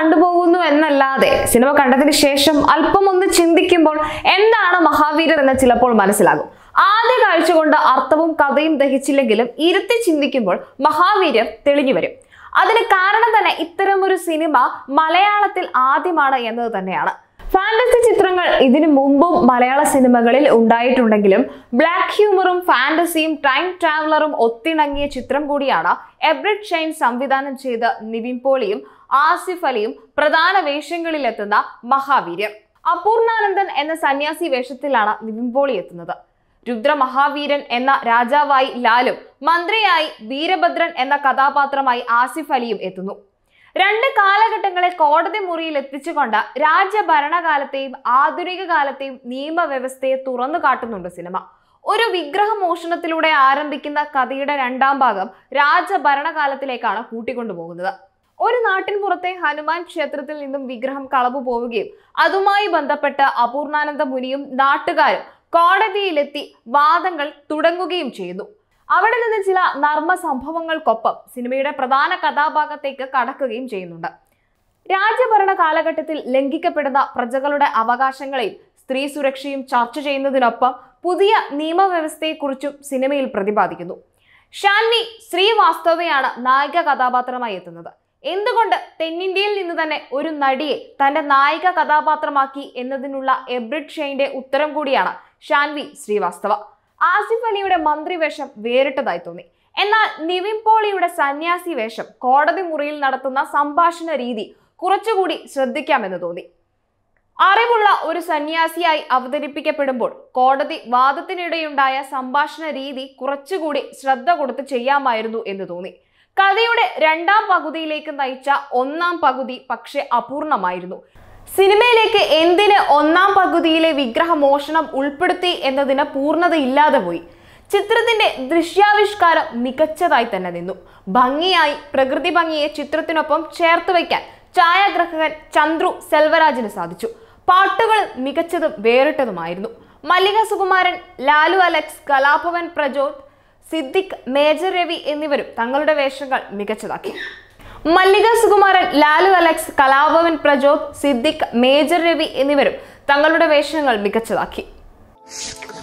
കണ്ടുപോകുന്നു എന്നല്ലാതെ സിനിമ കണ്ടതിന് ശേഷം അല്പം ഒന്ന് ചിന്തിക്കുമ്പോൾ എന്താണ് മഹാവീരൻ എന്ന് ചിലപ്പോൾ മനസ്സിലാകും ആദ്യ കാഴ്ച കൊണ്ട് അർത്ഥവും കഥയും ദഹിച്ചില്ലെങ്കിലും ഇരുത്തി ചിന്തിക്കുമ്പോൾ മഹാവീര്യർ തെളിഞ്ഞു വരും അതിന് കാരണം തന്നെ ഇത്തരമൊരു സിനിമ മലയാളത്തിൽ ആദ്യമാണ് എന്നത് തന്നെയാണ് ഫാന്റസി ചിത്രങ്ങൾ ഇതിനു മുമ്പും മലയാള സിനിമകളിൽ ഉണ്ടായിട്ടുണ്ടെങ്കിലും ബ്ലാക്ക് ഹ്യൂമറും ഫാന്റസിയും ടൈം ട്രാവലറും ഒത്തിണങ്ങിയ ചിത്രം കൂടിയാണ് എബ്രിഡ് ഷൈൻ സംവിധാനം ചെയ്ത നിവിൻ പോളിയും ആസിഫ് അലിയും പ്രധാന വേഷങ്ങളിലെത്തുന്ന മഹാവീര്യർ അപൂർണാനന്ദൻ എന്ന സന്യാസി വേഷത്തിലാണ് നിവിൻ പോളി എത്തുന്നത് രുദ്ര മഹാവീരൻ എന്ന രാജാവായി ലാലും മന്ത്രിയായി വീരഭദ്രൻ എന്ന കഥാപാത്രമായി ആസിഫ് അലിയും എത്തുന്നു രണ്ട് കാലഘട്ടങ്ങളെ കോടതി മുറിയിൽ എത്തിച്ചുകൊണ്ട് രാജ്യഭരണകാലത്തെയും ആധുനിക കാലത്തെയും നിയമവ്യവസ്ഥയെ തുറന്നു കാട്ടുന്നുണ്ട് സിനിമ ഒരു വിഗ്രഹ മോഷണത്തിലൂടെ ആരംഭിക്കുന്ന കഥയുടെ രണ്ടാം ഭാഗം രാജഭരണകാലത്തിലേക്കാണ് കൂട്ടിക്കൊണ്ടുപോകുന്നത് ഒരു നാട്ടിൻ പുറത്തെ ഹനുമാൻ ക്ഷേത്രത്തിൽ നിന്നും വിഗ്രഹം കളവു പോവുകയും അതുമായി ബന്ധപ്പെട്ട് അപൂർണാനന്ദ മുനിയും നാട്ടുകാരും കോടതിയിലെത്തി വാദങ്ങൾ തുടങ്ങുകയും ചെയ്യുന്നു അവിടെ നിന്ന് ചില നർമ്മ സംഭവങ്ങൾക്കൊപ്പം സിനിമയുടെ പ്രധാന കഥാഭാഗത്തേക്ക് കടക്കുകയും ചെയ്യുന്നുണ്ട് രാജ്യഭരണ കാലഘട്ടത്തിൽ ലംഘിക്കപ്പെടുന്ന പ്രജകളുടെ അവകാശങ്ങളെയും സ്ത്രീ സുരക്ഷയും ചർച്ച ചെയ്യുന്നതിനൊപ്പം പുതിയ നിയമവ്യവസ്ഥയെക്കുറിച്ചും സിനിമയിൽ പ്രതിപാദിക്കുന്നു ഷാൻവി ശ്രീവാസ്തവയാണ് നായിക കഥാപാത്രമായി എത്തുന്നത് എന്തുകൊണ്ട് തെന്നിന്ത്യയിൽ നിന്ന് തന്നെ ഒരു നടിയെ തന്റെ നായിക കഥാപാത്രമാക്കി എന്നതിനുള്ള എബ്രിഡ് ഷെയിന്റെ ഉത്തരം കൂടിയാണ് ഷാൻവി ശ്രീവാസ്തവ ആസിഫ് അലിയുടെ മന്ത്രി വേഷം വേറിട്ടതായി തോന്നി എന്നാൽ നിവിൻ പോളിയുടെ സന്യാസി വേഷം കോടതി മുറിയിൽ നടത്തുന്ന സംഭാഷണ രീതി കുറച്ചുകൂടി ശ്രദ്ധിക്കാമെന്ന് തോന്നി അറിവുള്ള ഒരു സന്യാസിയായി അവതരിപ്പിക്കപ്പെടുമ്പോൾ കോടതി വാദത്തിനിടെയുണ്ടായ സംഭാഷണ രീതി കുറച്ചുകൂടി ശ്രദ്ധ കൊടുത്ത് ചെയ്യാമായിരുന്നു എന്ന് തോന്നി കഥയുടെ രണ്ടാം പകുതിയിലേക്ക് നയിച്ച ഒന്നാം പകുതി പക്ഷെ അപൂർണമായിരുന്നു സിനിമയിലേക്ക് എന്തിന് ഒന്നാം പകുതിയിലെ വിഗ്രഹ മോഷണം ഉൾപ്പെടുത്തി എന്നതിന് പൂർണ്ണതയില്ലാതെ പോയി ചിത്രത്തിന്റെ ദൃശ്യാവിഷ്കാരം മികച്ചതായി തന്നെ നിന്നു ഭംഗിയായി പ്രകൃതി ഭംഗിയെ ചിത്രത്തിനൊപ്പം ചേർത്ത് വയ്ക്കാൻ ഛായാഗ്രഹകൻ ചന്ദ്രു സെൽവരാജിന് സാധിച്ചു പാട്ടുകൾ മികച്ചതും വേറിട്ടതുമായിരുന്നു മല്ലിക സുകുമാരൻ ലാലു അലക്സ് കലാഭവൻ പ്രജോത് സിദ്ദിഖ് മേജർ രവി എന്നിവരും തങ്ങളുടെ വേഷങ്ങൾ മികച്ചതാക്കി മല്ലിക സുകുമാരൻ ലാലു അലക്സ് കലാഭവൻ പ്രജോത് സിദ്ദിഖ് മേജർ രവി എന്നിവരും തങ്ങളുടെ വേഷങ്ങൾ മികച്ചതാക്കി